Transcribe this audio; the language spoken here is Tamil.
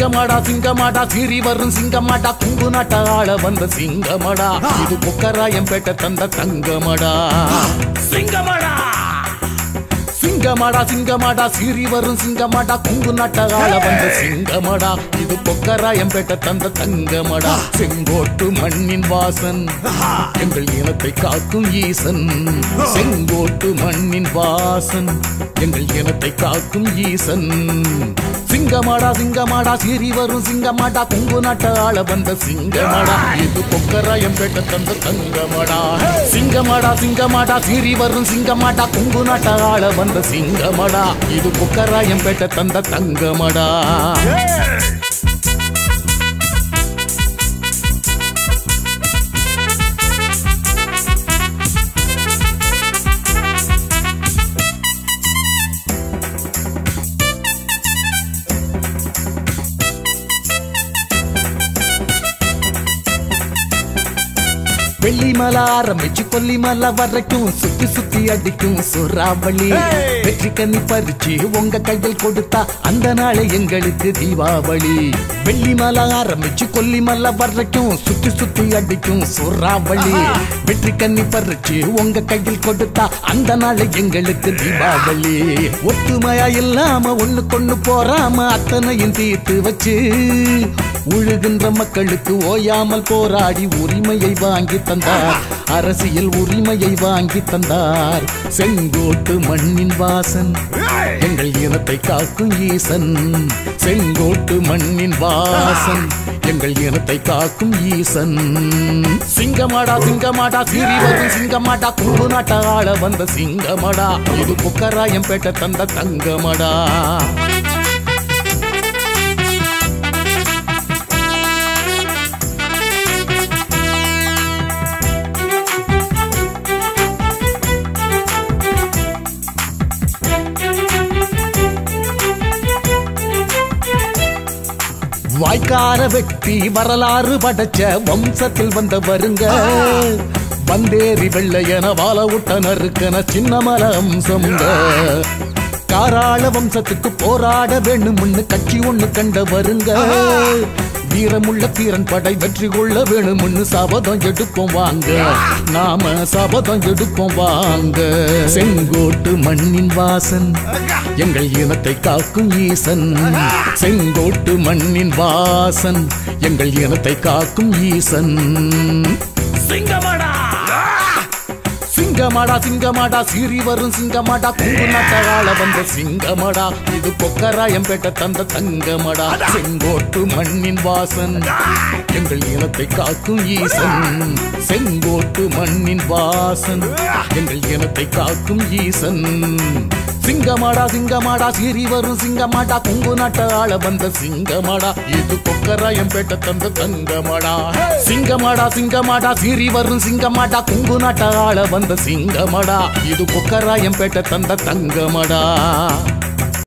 சிங்கமாடா சிங்கமாடா சீறி வரும் சிங்கமாடா குங்கு நாட்ட ஆள வந்த சிங்கமடா இது புக்கராயம் பேட்ட தந்த தங்கமடா சிங்கமடா சிங்கமாடா சிங்கமாடா சீறி வரும் சிங்கமாடா குங்கு நாட்டகால வந்த சிங்கமடா இது பொக்கராயம் பேட்ட தந்த தங்கமடா செங்கோட்டு மண்ணின் வாசன் எங்கள் இனத்தை காக்கும் ஈசன் செங்கோட்டு மண்ணின் வாசன் எங்கள் இனத்தை காக்கும் ஈசன் சிங்கமாடா சிங்கமாடா சீறி வரும் சிங்கமாடா குங்கு நாட்ட ஆள வந்த சிங்கமாடா இது பொக்கராயம் பேட்ட தந்த தங்கமடா சிங்கமாடா சிங்கமாடா சீறி வரும் சிங்கமாடா குங்கு நாட்ட ஆள வந்த சிங்கமடா இது பொக்கராயம் பேட்ட தந்த தங்கமடா வெள்ளிமலை ஆரம்பிச்சு கொல்லிமலை வரைக்கும் சுத்தி சுத்தி அடிக்கும் சுறாவளி வெற்றி கண்ணி பறிச்சு உங்க கையில் கொடுத்தா அந்த நாள் எங்களுக்கு தீபாவளி வெள்ளிமலை ஆரம்பிச்சு கொல்லிமலை வரைக்கும் சுத்தி சுத்தி அடிக்கும் சுறாவளி வெற்றி கண்ணி பறிச்சு உங்க கையில் கொடுத்தா அந்த நாள் எங்களுக்கு தீபாவளி ஒத்துமையா இல்லாம ஒண்ணு கொண்டு போறாம அத்தனையும் தீர்த்து வச்சு உழுகின்ற மக்களுக்கு ஓயாமல் போராடி உரிமையை வாங்கி தந்தார் அரசியல் உரிமையை வாங்கி தந்தார் செங்கோட்டு மண்ணின் வாசன் எங்கள் இனத்தை காக்கும் ஈசன் செங்கோட்டு மண்ணின் வாசன் எங்கள் இனத்தை காக்கும் ஈசன் சிங்கமாடா சிங்கமாடா சீறி வரும் சிங்கமாடா கும்பு நாட்ட ஆள வந்த சிங்கமடா இது புக்கராயம் பேட்ட தந்த தங்கமடா வாய்க்கார வெட்டி வரலாறு படைச்ச வம்சத்தில் வந்த வருங்க வந்தேறி வெள்ளையன வாழ விட்டனருக்கன சின்னமல அம்சம்ங்க காராள வம்சத்துக்கு போராட வேணும்னு கட்சி ஒண்ணு கண்ட வருங்க வீரமுள்ள தீரன் படை வெற்றி கொள்ள வேணும்னு சபதம் எடுப்போம் வாங்க நாம சபதம் எடுப்போம் வாங்க செங்கோட்டு மண்ணின் வாசன் எங்கள் இனத்தை காக்கும் ஈசன் செங்கோட்டு மண்ணின் வாசன் எங்கள் இனத்தை காக்கும் ஈசன் சிங்கமடா சிங்கமாடா சிங்கமாடா சீறி வரும் சிங்கமாடா குங்கு நாட்டகால வந்த சிங்கமடா இது பொக்கராயம் பேட்ட தந்த தங்கமடா செங்கோட்டு மண்ணின் வாசன் எங்கள் இனத்தை காக்கும் ஈசன் செங்கோட்டு மண்ணின் வாசன் எங்கள் இனத்தை காக்கும் ஈசன் சிங்கமாடா சிங்கமாடா சீறி வரும் சிங்கமாடா குங்கு நாட்ட ஆள வந்த சிங்கமாடா இது கொக்கராயம் பேட்ட தந்த தங்கமாடா சிங்கமாடா சிங்கமாடா சீறி வரும் சிங்கமாடா குங்கு நாட்ட ஆள வந்த சிங்கமாடா இது கொக்கராயம் பேட்ட தந்த தங்கமாடா